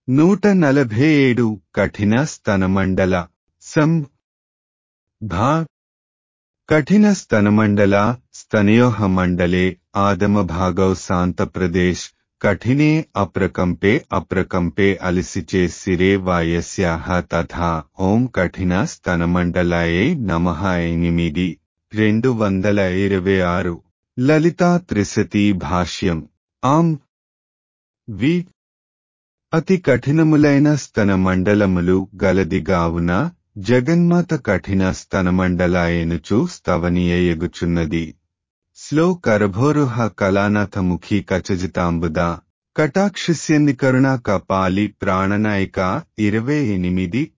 నూట నలభై ఏడు కఠిన స్తనమండల సం భా కఠిన స్తనమండల స్తనయోహ మండలే ఆదమభాగౌ శాంతప్రదేశ్ కఠినే అప్రకంపే అప్రకంపే అలిసిచే సిరే వాయస్యాహ తథా ఓం కఠిన స్తనమండలాయే నమః ఎనిమిది రెండు వందల ఇరవై ఆరు లలితా త్రిశతి భాష్యం ఆం వి అతి కఠినములైన స్తన మండలములు గలదిగావున జగన్మాత కఠిన స్తనమండలాయనుచు స్తవనీయయగుచున్నది స్లో కరభోరుహ కళానాథముఖి కచజితాంబుద కటాక్షస్యన్ని కరుణా కపాలి ప్రాణనాయిక ఇరవై ఎనిమిది